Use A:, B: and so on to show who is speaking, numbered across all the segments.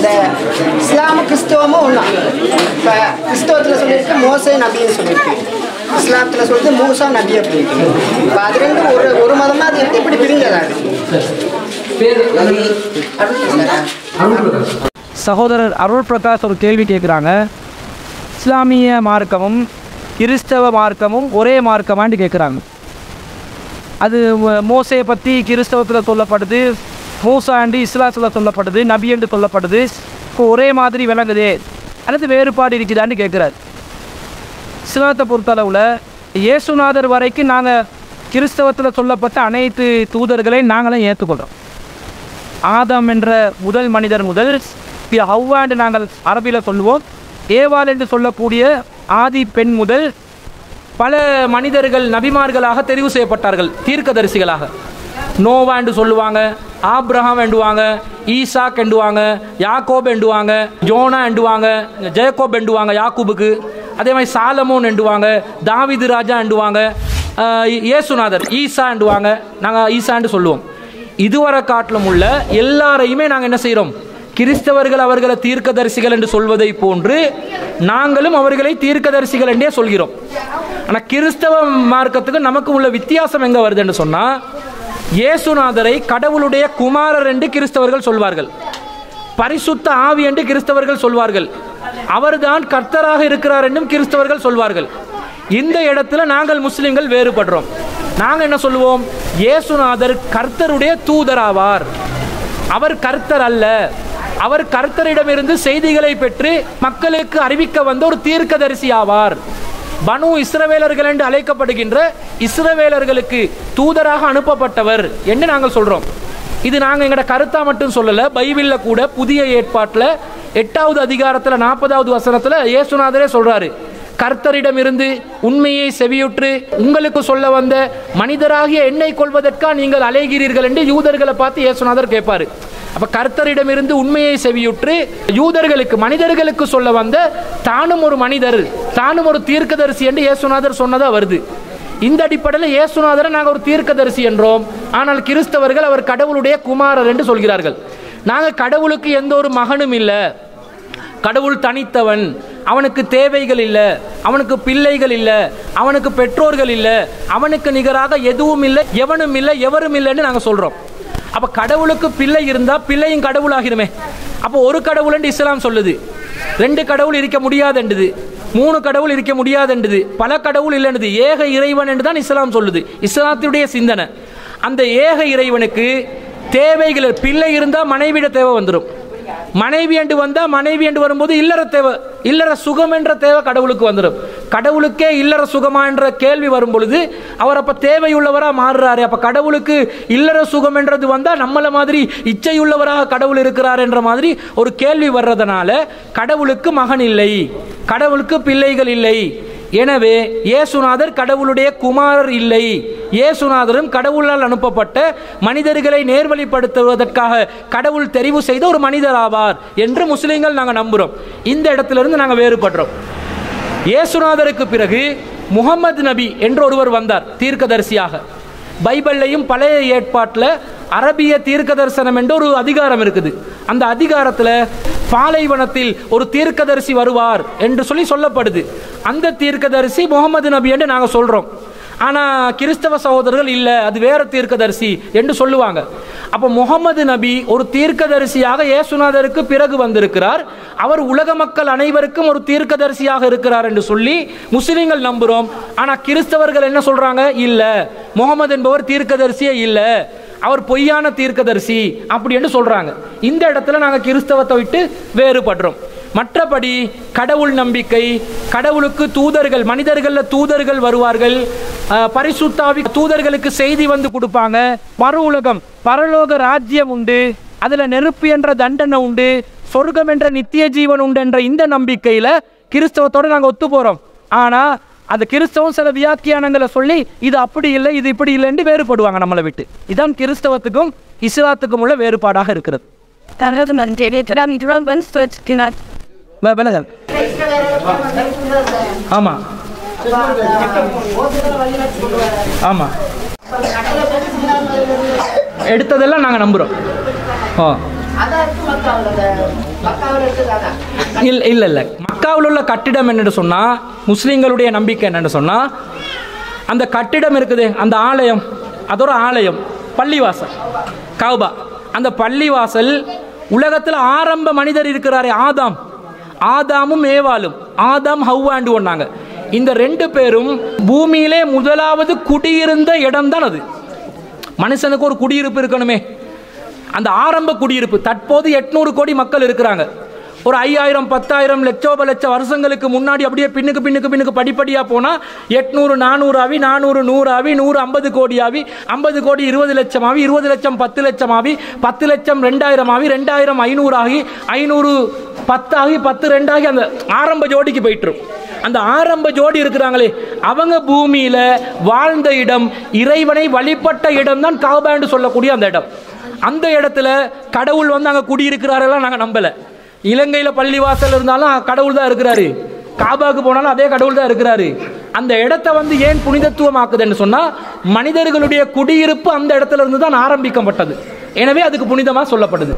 A: இந்த இஸ்லாமும் கிறிஸ்தவமும் ஒன்றா இப்போ கிறிஸ்தவத்தில் சொல்லியிருக்கு மோசே நபின்னு சொல்லியிருக்கு இஸ்லாத்தில் சொல்லுது மூசா நபி அப்படின்னு இப்போ அது ரெண்டும் ஒரு ஒரு மதமாக அது எப்படி பிரிஞ்சதா
B: சகோதரர் அருள் பிரகாஷ் ஒரு கேள்வி கேட்குறாங்க இஸ்லாமிய மார்க்கமும் கிறிஸ்தவ மார்க்கமும் ஒரே மார்க்கமான்னு கேட்குறாங்க அது மோ- மோசையை பற்றி கிறிஸ்தவத்தில் சொல்லப்படுது மூசா என்று இஸ்லாத்தில் சொல்லப்படுது நபி என்று சொல்லப்படுது இப்போ ஒரே மாதிரி விளங்குதே அல்லது வேறுபாடு இருக்குதான்னு கேட்குறாரு இஸ்லாத்தை பொறுத்தளவில் இயேசுநாதர் வரைக்கும் நாங்கள் கிறிஸ்தவத்தில் சொல்லப்பட்ட அனைத்து தூதர்களையும் நாங்களும் ஏற்றுக்கொள்கிறோம் ஆதாம் என்ற முதல் மனிதர் முதல் பி- ஹவ்வா என்று நாங்கள் அரபியில் சொல்லுவோம் ஏவாள் என்று சொல்லக்கூடிய ஆதி பெண் முதல் பல மனிதர்கள் நபிமார்களாக தெரிவு செய்யப்பட்டார்கள் தீர்க்கதரிசிகளாக நோவா என்று சொல்லுவாங்க ஆப்ரஹாம் என்றுவாங்க ஈசாக் என்றுவாங்க யாக்கோப் என்றுவாங்க ஜோனா என்றுவாங்க ஜெயக்கோப் என்றுவாங்க யாக்கூபுக்கு அதே மாதிரி சாலமோன் என்றுவாங்க தாவிது ராஜா என்றுவாங்க ஆஹ் இயேசுநாதர் ஈசா என்றுவாங்க நாங்கள் ஈசான்னு சொல்லுவோம் இதுவரை காட்டிலும் உள்ள எல்லாரையுமே நாங்கள் என்ன செய்கிறோம் கிறிஸ்தவர்கள் அவர்களை தீர்க்கதரிசிகள் என்று சொல்வதை போன்று நாங்களும் அவர்களை தீர்க்கதரிசிகள் என்றே சொல்கிறோம் ஆனால் கிறிஸ்தவ மார்க்கத்துக்கு நமக்கு உள்ள வித்தியாசம் எங்கே வருதுன்னு சொன்னால் இயேசுநாதரை கடவுளுடைய குமாரர் என்று கிறிஸ்தவர்கள் சொல்வார்கள் பரிசுத்த ஆவி என்று கிறிஸ்தவர்கள் சொல்வார்கள் அவர்தான் கர்த்தராக இருக்கிறார் என்றும் கிறிஸ்தவர்கள் சொல்வார்கள் இந்த இடத்துல நாங்கள் முஸ்லிம்கள் வேறுபடுறோம் நாங்கள் என்ன சொல்லுவோம் இயேசுநாதர் கர்த்தருடைய தூதராவார் அவர் கர்த்தர் அல்ல அவர் கர்த்தரிடமிருந்து செய்திகளை பெற்று மக்களுக்கு அறிவிக்க வந்த ஒரு தீர்க்கதரிசி ஆவார் பனு இஸ்ரவேலர்கள் என்று அழைக்கப்படுகின்ற இஸ்ரவேலர்களுக்கு தூதராக அனுப்பப்பட்டவர் என்று நாங்கள் சொல்றோம் இது நாங்கள் எங்களோட கருத்தா மட்டும் சொல்லல பைபிளில் கூட புதிய ஏற்பாட்டில் எட்டாவது அதிகாரத்தில் நாற்பதாவது வசனத்தில் இயேசுநாதரே சொல்றாரு கர்த்தரிடமிருந்து உண்மையை செவியுற்று உங்களுக்கு சொல்ல வந்த மனிதராகிய என்னை கொள்வதற்கா நீங்கள் அலைகிறீர்கள் என்று யூதர்களை பார்த்து இயேசுநாதர் கேட்பாரு அப்ப கர்த்தரிடமிருந்து உண்மையை செவியுற்று யூதர்களுக்கு மனிதர்களுக்கு சொல்ல வந்த தானும் ஒரு மனிதர் தானும் ஒரு தீர்க்கதரிசி என்று இயேசுநாதர் சொன்னதா வருது இந்த அடிப்படையில் இயேசுநாதரை நாங்கள் ஒரு தீர்க்கதரிசி என்றோம் ஆனால் கிறிஸ்தவர்கள் அவர் கடவுளுடைய குமாரர் என்று சொல்கிறார்கள் நாங்கள் கடவுளுக்கு எந்த ஒரு மகனும் இல்லை கடவுள் தனித்தவன் அவனுக்கு தேவைகள் இல்லை அவனுக்கு பிள்ளைகள் இல்லை அவனுக்கு பெற்றோர்கள் இல்லை அவனுக்கு நிகராக எதுவும் இல்லை எவனும் இல்லை எவரும் இல்லைன்னு நாங்கள் சொல்கிறோம் அப்போ கடவுளுக்கு பிள்ளை இருந்தால் பிள்ளையும் கடவுளாகிருமே அப்போ ஒரு கடவுள் இஸ்லாம் சொல்லுது ரெண்டு கடவுள் இருக்க முடியாதுன்றது மூணு கடவுள் இருக்க முடியாதுன்றது பல கடவுள் இல்லைன்றது ஏக இறைவன் என்று தான் இஸ்லாம் சொல்லுது இஸ்லாத்துடைய சிந்தனை அந்த ஏக இறைவனுக்கு தேவைகள் பிள்ளை இருந்தால் மனைவிட தேவை வந்துடும் மனைவி என்று வந்தா மனைவி என்று வரும்போது இல்லற தேவை இல்லற சுகம் என்ற தேவை கடவுளுக்கு வந்துடும் கடவுளுக்கே இல்லற சுகமா என்ற கேள்வி வரும் பொழுது அவர் அப்ப தேவையுள்ளவரா மாறுறாரு அப்ப கடவுளுக்கு இல்லற சுகம் என்றது வந்தா நம்மள மாதிரி இச்சையுள்ளவராக கடவுள் இருக்கிறார் என்ற மாதிரி ஒரு கேள்வி வர்றதுனால கடவுளுக்கு மகன் இல்லை கடவுளுக்கு பிள்ளைகள் இல்லை எனவே இயேசுநாதர் கடவுளுடைய குமாரர் இல்லை இயேசுநாதரும் கடவுளால் அனுப்பப்பட்ட மனிதர்களை நேர்வழிப்படுத்துவதற்காக கடவுள் தெரிவு செய்த ஒரு மனிதர் ஆவார் என்று முஸ்லீம்கள் நாங்கள் நம்புகிறோம் இந்த இடத்திலிருந்து நாங்கள் வேறுபடுறோம் இயேசுநாதருக்கு பிறகு முகமது நபி என்று ஒருவர் வந்தார் தீர்க்கதரிசியாக பைபிள்லையும் பழைய ஏற்பாட்டில் அரபிய தீர்க்க தரிசனம் என்ற ஒரு அதிகாரம் இருக்குது அந்த அதிகாரத்தில் பாலைவனத்தில் ஒரு தீர்க்கதரிசி வருவார் என்று சொல்லி சொல்லப்படுது அந்த தீர்க்கதரிசி முகமது நபி என்று நாங்கள் சொல்கிறோம் ஆனால் கிறிஸ்தவ சகோதரர்கள் இல்லை அது வேற தீர்க்கதரிசி என்று சொல்லுவாங்க அப்போ முகமது நபி ஒரு தீர்க்கதரிசியாக இயேசுநாதருக்கு பிறகு வந்திருக்கிறார் அவர் உலக மக்கள் அனைவருக்கும் ஒரு தீர்க்கதரிசியாக இருக்கிறார் என்று சொல்லி முஸ்லிம்கள் நம்புகிறோம் ஆனால் கிறிஸ்தவர்கள் என்ன சொல்றாங்க இல்லை முகமது என்பவர் தீர்க்கதரிசியே இல்லை அவர் பொய்யான தீர்க்கதரிசி அப்படி என்று சொல்றாங்க இந்த இடத்துல நாங்கள் கிறிஸ்தவத்தை விட்டு வேறுபடுறோம் மற்றபடி கடவுள் நம்பிக்கை கடவுளுக்கு தூதர்கள் மனிதர்கள்ல தூதர்கள் வருவார்கள் அஹ், பரிசுத்தாவி தூதர்களுக்கு செய்தி வந்து கொடுப்பாங்க மறு உலகம் பரலோக ராஜ்யம் உண்டு அதுல நெருப்பு என்ற தண்டனை உண்டு சொர்க்கம் என்ற நித்திய ஜீவன் உண்டு என்ற இந்த நம்பிக்கையில கிறிஸ்தவத்தோட நாங்க ஒத்து போறோம் ஆனா அந்த கிறிஸ்தவம் சில வியாக்கியானங்களை சொல்லி இது அப்படி இல்லை இது இப்படி இல்லைன்னு வேறுபடுவாங்க நம்மளை விட்டு இதான் கிறிஸ்தவத்துக்கும் இஸ்லாத்துக்கும் உள்ள வேறுபாடாக இருக்கிறது
C: Tanrı ben devlet ben duran ben söylediğine
B: வே- விலகல் ஆமா ஆமா எடுத்ததெல்லாம் நாங்கள் நம்புகிறோம் ஓ
A: அதான் இருக்கு மக்காவில் அந்த மக்காவில் இருக்குது அதான்
D: இல்லை இல்லை இல்லை மக்காவில் உள்ள கட்டிடம் என்னன்னு சொன்னால் முஸ்லீம்களுடைய நம்பிக்கை என்னன்னு சொன்னால் அந்த கட்டிடம் இருக்குது அந்த ஆலயம் அதோட ஆலயம் பள்ளிவாசல் கௌபா அந்த பள்ளிவாசல் உலகத்தில் ஆரம்ப மனிதர் இருக்கிறாரே ஆதாம் ஆதாமும் ஏவாளும் ஆதாம் ஹவ்வாண்டு ஒன்னாங்க இந்த ரெண்டு பேரும் பூமியிலே முதலாவது குடியிருந்த இடம் தான் அது மனுஷனுக்கு ஒரு குடியிருப்பு இருக்கணுமே அந்த ஆரம்ப குடியிருப்பு தற்போது எட்நூறு கோடி மக்கள் இருக்கிறாங்க ஒரு ஐயாயிரம் பத்தாயிரம் லட்சோப லட்ச வருஷங்களுக்கு முன்னாடி அப்படியே பின்னுக்கு பின்னுக்கு பின்னுக்கு படிப்படியாக போனால் எட்நூறு நானூறு ஆவி நானூறு நூறு ஆவி நூறு ஐம்பது கோடி ஆவி ஐம்பது கோடி இருபது லட்சம் ஆவி இருபது லட்சம் பத்து லட்சம் ஆவி பத்து லட்சம் ரெண்டாயிரம் ஆவி ரெண்டாயிரம் ஐநூறு ஆகி ஐநூறு பத்தாகி பத்து ரெண்டாகி அந்த ஆரம்ப ஜோடிக்கு போயிட்டுரும் அந்த ஆரம்ப ஜோடி இருக்கிறாங்களே அவங்க பூமியில வாழ்ந்த இடம் இறைவனை வழிபட்ட இடம் தான் காபாண்டு சொல்லக்கூடிய அந்த இடம் அந்த இடத்துல கடவுள் வந்து அங்கே குடியிருக்கிறாரெல்லாம் நாங்கள் நம்பலை இலங்கையில் பள்ளிவாசல் இருந்தாலும் கடவுள் தான் இருக்கிறாரு காபாவுக்கு போனாலும் அதே கடவுள் தான் இருக்கிறாரு அந்த இடத்த வந்து ஏன் புனிதத்துவமாக்குதுன்னு சொன்னா மனிதர்களுடைய குடியிருப்பு அந்த இடத்துல இருந்து தான் ஆரம்பிக்கப்பட்டது எனவே அதுக்கு புனிதமாக சொல்லப்படுது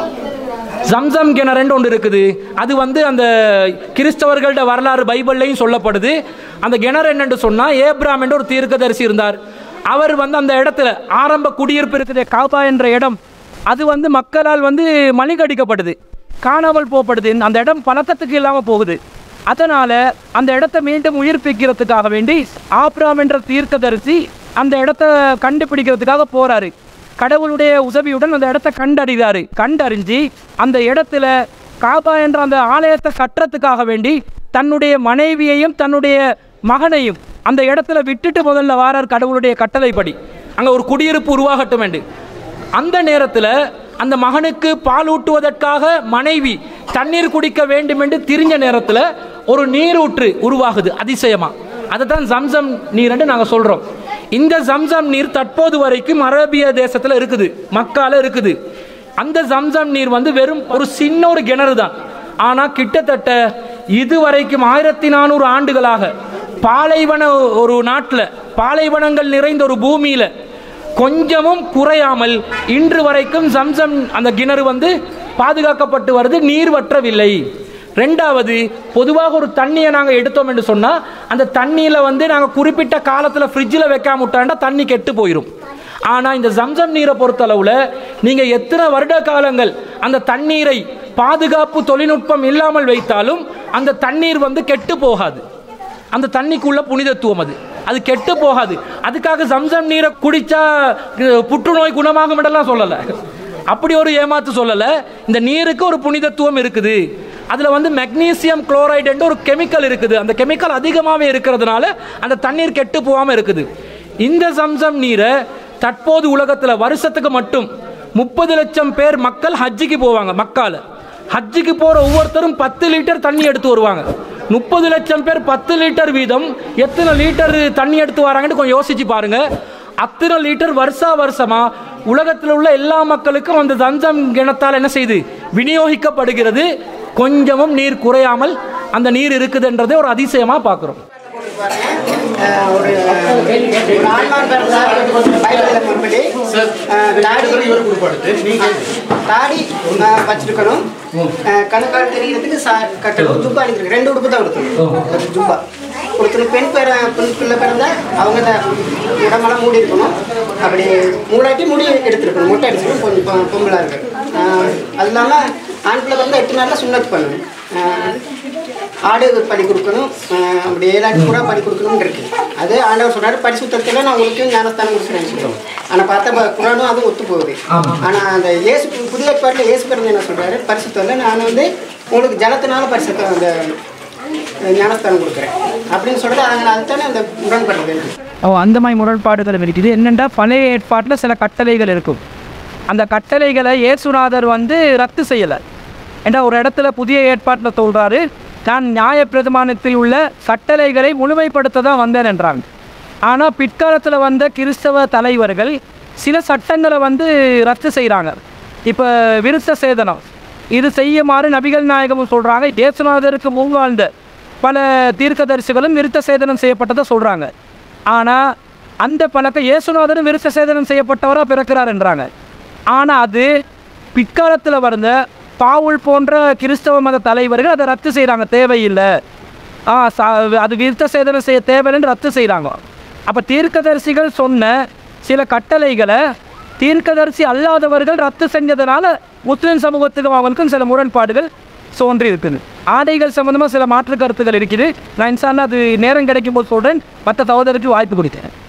D: ஜம்சம் கிணறுன்னு ஒன்று இருக்குது அது வந்து அந்த கிறிஸ்தவர்களோட வரலாறு பைபிள்லையும் சொல்லப்படுது அந்த கிணறு என்னன்னு சொன்னா ஏப்ராம் என்ற ஒரு தீர்க்கதரிசி இருந்தார் அவர் வந்து அந்த இடத்துல ஆரம்ப குடியிருப்பு இருக்குது
B: காபா என்ற இடம் அது வந்து மக்களால் வந்து மலிகடிக்கப்படுது காணாமல் போகப்படுது அந்த இடம் பழக்கத்துக்கு இல்லாமல் போகுது அதனால் அந்த இடத்த மீண்டும் உயிர்ப்பிக்கிறதுக்காக வேண்டி ஆப்ராம் என்ற தீர்க்கதரிசி அந்த இடத்த கண்டுபிடிக்கிறதுக்காக போறாரு கடவுளுடைய உதவியுடன் அந்த இடத்த கண்டறிகிறாரு கண்டறிஞ்சு அந்த இடத்துல காபா என்ற அந்த ஆலயத்தை கட்டுறதுக்காக வேண்டி தன்னுடைய மனைவியையும் தன்னுடைய மகனையும் அந்த இடத்துல விட்டுட்டு முதல்ல வாரார் கடவுளுடைய கட்டளைப்படி
D: அங்க ஒரு குடியிருப்பு உருவாகட்டும் என்று அந்த நேரத்தில் அந்த மகனுக்கு பால் ஊட்டுவதற்காக மனைவி தண்ணீர் குடிக்க வேண்டும் என்று திரிஞ்ச நேரத்தில் ஒரு நீரூற்று உருவாகுது அதிசயமா அதை தான் ஜம்சம் நீர் என்று நாங்கள் சொல்றோம் இந்த ஜம்சம் நீர் தற்போது வரைக்கும் அரேபிய தேசத்தில் இருக்குது மக்கால இருக்குது அந்த ஜம்சம் நீர் வந்து வெறும் ஒரு சின்ன ஒரு கிணறு தான் ஆனா கிட்டத்தட்ட இதுவரைக்கும் ஆயிரத்தி நானூறு ஆண்டுகளாக பாலைவன ஒரு நாட்டில் பாலைவனங்கள் நிறைந்த ஒரு பூமியில கொஞ்சமும் குறையாமல் இன்று வரைக்கும் ஜம்சம் அந்த கிணறு வந்து பாதுகாக்கப்பட்டு வருது நீர் வற்றவில்லை ரெண்டாவது பொதுவாக ஒரு தண்ணியை நாங்கள் எடுத்தோம் என்று சொன்னால் அந்த தண்ணியில் வந்து நாங்கள் குறிப்பிட்ட காலத்தில் ஃப்ரிட்ஜில் வைக்காம விட்டாண்டா தண்ணி கெட்டு போயிடும் ஆனால் இந்த ஜம்சம் நீரை பொறுத்தளவில் நீங்கள் எத்தனை வருட காலங்கள் அந்த தண்ணீரை பாதுகாப்பு தொழில்நுட்பம் இல்லாமல் வைத்தாலும் அந்த தண்ணீர் வந்து கெட்டு போகாது அந்த தண்ணிக்குள்ள புனிதத்துவம் அது அது கெட்டு போகாது அதுக்காக ஜம்சம் நீரை குடிச்சா அஹ், புற்றுநோய் குணமாகும் இடம்லாம் சொல்லலை அப்படி ஒரு ஏமாத்து சொல்லலை இந்த நீருக்கு ஒரு புனிதத்துவம் இருக்குது அதில் வந்து மெக்னீசியம் குளோரைடு என்ற ஒரு கெமிக்கல் இருக்குது அந்த கெமிக்கல் அதிகமாகவே இருக்கிறதுனால அந்த தண்ணீர் கெட்டு போகாமல் இருக்குது இந்த ஜம்சம் நீரை தற்போது உலகத்தில் வருஷத்துக்கு மட்டும் முப்பது லட்சம் பேர் மக்கள் ஹஜ்ஜிக்கு போவாங்க மக்கால ஹஜ்ஜுக்கு போற ஒவ்வொருத்தரும் பத்து லிட்டர் தண்ணி எடுத்து வருவாங்க முப்பது லட்சம் பேர் பத்து லிட்டர் வீதம் எத்தனை லிட்டர் தண்ணி எடுத்து வராங்கன்னு கொஞ்சம் யோசிச்சு பாருங்க அத்தனை லிட்டர் வருஷா வருஷமா உலகத்தில் உள்ள எல்லா மக்களுக்கும் அந்த தஞ்சம் கிணத்தால் என்ன செய்து விநியோகிக்கப்படுகிறது கொஞ்சமும் நீர் குறையாமல் அந்த நீர் இருக்குதுன்றதை ஒரு அதிசயமா பார்க்குறோம்
A: அஹ் ஒரு ஒரு ஆண்மான் பிறந்தார் பைபிளில் முன்படி அஹ் தாடி தாடி அஹ் வச்சிருக்கணும் அஹ் கணுக்கால் தெரியறதுக்கு சா கட்டணும் ஜுப்பா அணிஞ்சிருக்கு ரெண்டு உடுப்பு தான் கொடுக்கணும் ஒரு ஜுப்பா கொடுக்கணும் பெண் பேர பெண் பிள்ளை பிறந்தா அவங்க தான் உடம்பெல்லாம் மூடி இருக்கணும் அப்படி மூடாட்டி முடி எடுத்துருக்கணும் மொட்டை அடிச்சிருக்கணும் கொஞ்சம் பொ- பொம்பளா இருக்கு அஹ் அது இல்லாமல் ஆண் பிள்ளை வந்து எட்டு நாளில் சுண்ணத்து பண்ணணும் அஹ் ஆடு பலி கொடுக்கணும் அஹ் அப்படி ஏழாட்டு கூட பலி கொடுக்கணும்னு இருக்கு அது ஆண்டவர் சொன்னார் பரிசுத்தத்தில் நான் உங்களுக்கு ஞானஸ்தானம் கொடுக்குறேன்னு சொல்லுவோம் ஆனால் பார்த்தா ப- குரானும் அதுவும் ஒத்து போகுது ஆனால் அந்த இயேசு பு- புதிய ஏற்பாட்டில் இயேசு பிறந்த என்ன சொல்றாரு பரிசுத்தத்தில் நான் வந்து உங்களுக்கு ஜலத்தினால பரிசுத்தம் அந்த அஹ், ஞானஸ்தானம் கொடுக்குறேன் அப்படின்னு சொல்லிட்டு அவங்க அதுதானே அந்த முரண்படுறது
B: ஓ அந்த மாதிரி முரண்பாடுகள் இருக்குது என்னென்னா பழைய ஏற்பாட்டில் சில கட்டளைகள் இருக்கும் அந்த கட்டளைகளை இயேசுநாதர் வந்து ரத்து செய்யலை ஏன்னா ஒரு இடத்துல புதிய ஏற்பாட்டில் சொல்கிறாரு நான் நியாயப்பிரமாணத்தில் உள்ள கட்டளைகளை முழுமைப்படுத்த தான் வந்தேன் என்றாங்க ஆனால் பிற்காலத்தில் வந்த கிறிஸ்தவ தலைவர்கள் சில சட்டங்களை வந்து ரத்து செய்கிறாங்க இப்போ விருத்த சேதனம் இது செய்யுமாறு நபிகள் நாயகமும் சொல்கிறாங்க இயேசுநாதருக்கு முன் வாழ்ந்த பல தீர்க்கதரிசிகளும் விருத்த சேதனம் செய்யப்பட்டதை சொல்கிறாங்க ஆனால் அந்த பழக்கம் இயேசுநாதரும் விருத்த சேதனம் செய்யப்பட்டவராக பிறக்கிறார் என்றாங்க ஆனால் அது பிற்காலத்தில் வந்த பாவுல் போன்ற கிறிஸ்தவ மத தலைவர்கள் அதை ரத்து செய்கிறாங்க தேவையில்லை ஆ சா அது விருத்த சேதனை செய்ய தேவைன்னு ரத்து செய்கிறாங்க அப்போ தீர்க்கதரிசிகள் சொன்ன சில கட்டளைகளை தீர்க்கதரிசி அல்லாதவர்கள் ரத்து செஞ்சதுனால முஸ்லிம் சமூகத்துக்கும் அவங்களுக்கும் சில முரண்பாடுகள் தோன்றி இருக்குது ஆடைகள் சம்மந்தமாக சில மாற்று கருத்துக்கள் இருக்குது நான் இன்சான் அது நேரம் கிடைக்கும் போது சொல்கிறேன் மற்ற சகோதரருக்கு வாய்ப்பு கொடுத்தேன்